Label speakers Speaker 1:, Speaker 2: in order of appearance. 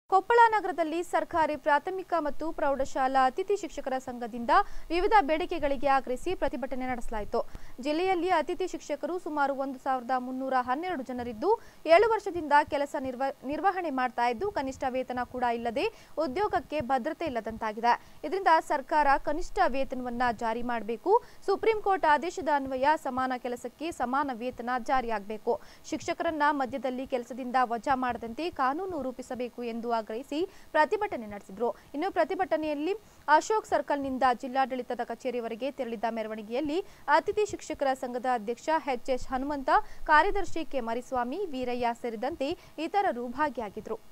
Speaker 1: ಕೊಪ್ಪಳ ನಗರದಲ್ಲಿ ಸರ್ಕಾರಿ ಪ್ರಾಥಮಿಕ ಮತ್ತು ಪ್ರೌಢಶಾಲಾ ಅತಿಥಿ ಶಿಕ್ಷಕರ ಸಂಘದಿಂದ ವಿವಿಧ ಬೇಡಿಕೆಗಳಿಗೆ ಆಗ್ರಹಿಸಿ ಪ್ರತಿಭಟನೆ ನಡೆಸಲಾಯಿತು ಜಿಲ್ಲೆಯಲ್ಲಿ ಅತಿಥಿ ಶಿಕ್ಷಕರು ಸುಮಾರು ಒಂದು ಸಾವಿರದ ಮುನ್ನೂರ ಹನ್ನೆರಡು ಜನರಿದ್ದು ಏಳು ವರ್ಷದಿಂದ ಕೆಲಸ ನಿರ್ವ ನಿರ್ವಹಣೆ ಮಾಡ್ತಾ ಇದ್ದು ಕನಿಷ್ಠ ವೇತನ ಕೂಡ ಇಲ್ಲದೆ ಉದ್ಯೋಗಕ್ಕೆ ಭದ್ರತೆ ಇಲ್ಲದಂತಾಗಿದೆ ಇದರಿಂದ ಸರ್ಕಾರ ಕನಿಷ್ಠ ವೇತನವನ್ನ ಜಾರಿ ಮಾಡಬೇಕು ಸುಪ್ರೀಂ ಕೋರ್ಟ್ ಆದೇಶದ ಅನ್ವಯ ಸಮಾನ ಕೆಲಸಕ್ಕೆ ಸಮಾನ ವೇತನ ಜಾರಿಯಾಗಬೇಕು ಶಿಕ್ಷಕರನ್ನ ಮಧ್ಯದಲ್ಲಿ ಕೆಲಸದಿಂದ ವಜಾ ಮಾಡದಂತೆ ಕಾನೂನು ರೂಪಿಸಬೇಕು ಎಂದು ಆಗ್ರಹಿಸಿ ಪ್ರತಿಭಟನೆ ನಡೆಸಿದ್ರು ಇನ್ನು ಪ್ರತಿಭಟನೆಯಲ್ಲಿ ಅಶೋಕ್ ಸರ್ಕಲ್ನಿಂದ ಜಿಲ್ಲಾಡಳಿತದ ಕಚೇರಿವರೆಗೆ ತೆರಳಿದ ಮೆರವಣಿಗೆಯಲ್ಲಿ ಅತಿಥಿ ಶಿಕ್ಷಕರ ಸಂಘದ ಅಧ್ಯಕ್ಷ ಎಚ್ ಎಸ್ ಹನುಮಂತ ಕಾರ್ಯದರ್ಶಿ ಕೆ ಮರಿಸ್ವಾಮಿ ವೀರಯ್ಯ ಸೇರಿದಂತೆ ಇತರರು ಭಾಗಿಯಾಗಿದ್ರು